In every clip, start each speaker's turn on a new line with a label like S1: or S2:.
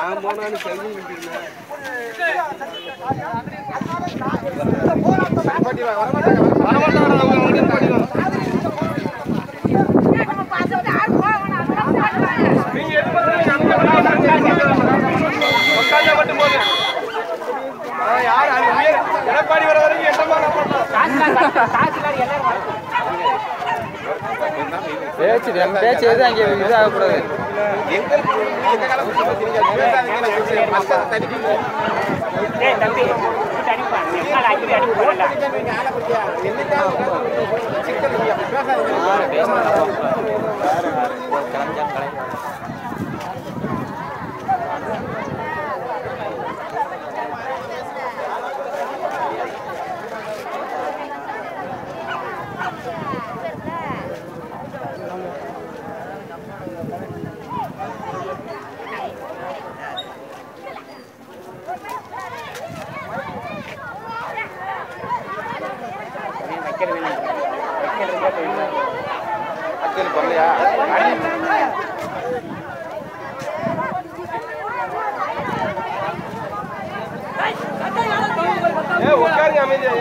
S1: நான் போனாலும் செல்வி கட்டிருந்தேன் எடப்பாடி வர வரைக்கும் என்னமா
S2: பேச்சு பேச்சு எதுவும் அங்கே இதாகக்கூடாது
S1: ஏ உட்காருங்க அமைதியா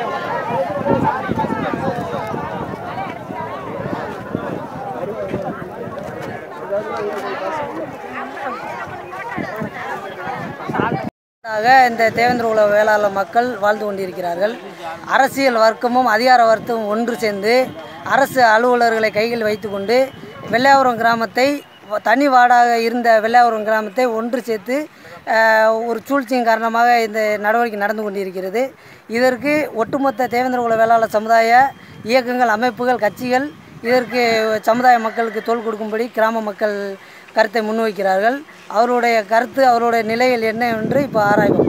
S3: ஆக இந்த தேவேந்திர உலக வேளாளர் மக்கள் வாழ்ந்து கொண்டிருக்கிறார்கள் அரசியல் வர்க்கமும் அதிகார வர்க்கமும் ஒன்று சேர்ந்து அரசு அலுவலர்களை கையில் வைத்துக்கொண்டு வெள்ளையாபுரம் கிராமத்தை வ- தனி வார்டாக இருந்த வெள்ளையாபுரம் கிராமத்தை ஒன்று சேர்த்து அஹ், ஒரு சூழ்ச்சியின் காரணமாக இந்த நடவடிக்கை நடந்து கொண்டிருக்கிறது இதற்கு ஒட்டுமொத்த தேவேந்திர குல வேளாளர் சமுதாய இயக்கங்கள் அமைப்புகள் கட்சிகள் இதற்கு சமுதாய மக்களுக்கு தோள் கொடுக்கும்படி கிராம மக்கள் கருத்தை முன்வைக்கிறார்கள் அவருடைய கருத்து அவருடைய நிலையில் என்ன என்று இப்போ ஆராய்வோம்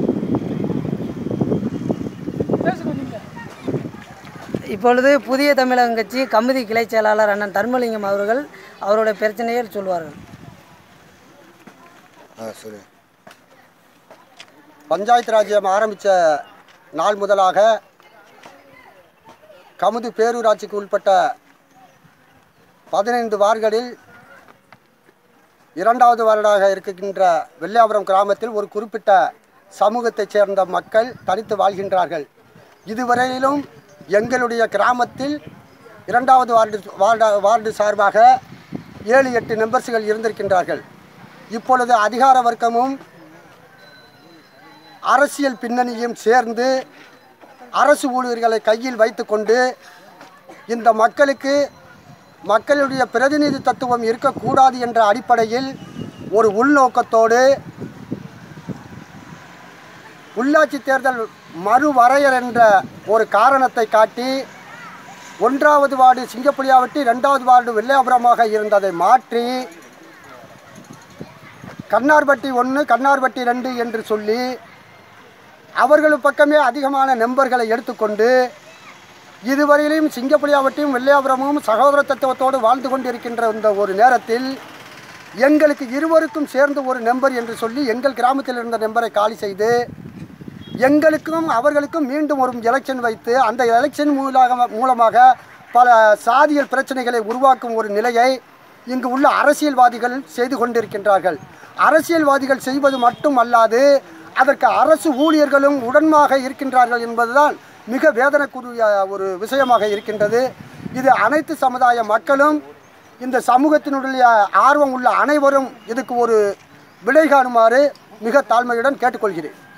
S3: இப்பொழுது புதிய தமிழகம் கட்சி கமிதி கிளை செயலாளர் அண்ணன் தர்மலிங்கம் அவர்கள் அவருடைய பிரச்சனையை சொல்வார்கள்
S4: ஆ சரி பஞ்சாயத்து ராஜ்யம் ஆரம்பித்த நாள் முதலாக கமுது பேரூராட்சிக்கு உட்பட்ட பதினைந்து வார்களில் இரண்டாவது வார்டாக இருக்கின்ற வெள்ளையாபுரம் கிராமத்தில் ஒரு குறிப்பிட்ட சமூகத்தைச் சேர்ந்த மக்கள் தனித்து வாழ்கின்றார்கள் இதுவரையிலும் எங்களுடைய கிராமத்தில் இரண்டாவது வார்டு வார்டு வார்டு சார்பாக ஏழு எட்டு மெம்பர்ஸ்கள் இருந்திருக்கின்றார்கள் இப்பொழுது அதிகார வர்க்கமும் அரசியல் பின்னணியும் சேர்ந்து அரசு ஊழியர்களை கையில் வைத்துக்கொண்டு இந்த மக்களுக்கு மக்களுடைய பிரதிநிதி தத்துவம் இருக்கக்கூடாது என்ற அடிப்படையில் ஒரு உள்நோக்கத்தோடு உள்ளாட்சி தேர்தல் மறுவரையர் என்ற ஒரு காரணத்தை காட்டி ஒன்றாவது வார்டு சிங்கப்புலியாவட்டி ரெண்டாவது வார்டு வெள்ளையாபுரமாக இருந்ததை மாற்றி கண்ணார்பட்டி ஒன்று கண்ணார்பட்டி ரெண்டு என்று சொல்லி அவர்கள் பக்கமே அதிகமான நம்பர்களை எடுத்துக்கொண்டு இதுவரையிலும் சிங்கப்புலியாவட்டியும் வெள்ளையாபுரமும் சகோதர தத்துவத்தோடு வாழ்ந்து கொண்டிருக்கின்ற இந்த ஒரு நேரத்தில் எங்களுக்கு இருவருக்கும் சேர்ந்து ஒரு நம்பர் என்று சொல்லி எங்கள் கிராமத்தில் இருந்த நம்பரை காலி செய்து எங்களுக்கும் அவர்களுக்கும் மீண்டும் ஒரு எலெக்ஷன் வைத்து அந்த எலெக்ஷன் மூலமாக மூலமாக பல சாதியல் பிரச்சனைகளை உருவாக்கும் ஒரு நிலையை இங்கு உள்ள அரசியல்வாதிகள் செய்து கொண்டிருக்கின்றார்கள் அரசியல்வாதிகள் செய்வது மட்டும் அல்லாது அதற்கு அரசு ஊழியர்களும் உடன்மாக இருக்கின்றார்கள் என்பதுதான் மிக வேதனைக்குரிய ஒரு விஷயமாக இருக்கின்றது இது அனைத்து சமுதாய மக்களும் இந்த சமூகத்தினுடைய ஆர்வம் உள்ள அனைவரும் இதுக்கு ஒரு விடை காணுமாறு மிக தாழ்மையுடன் கேட்டுக்கொள்கிறேன்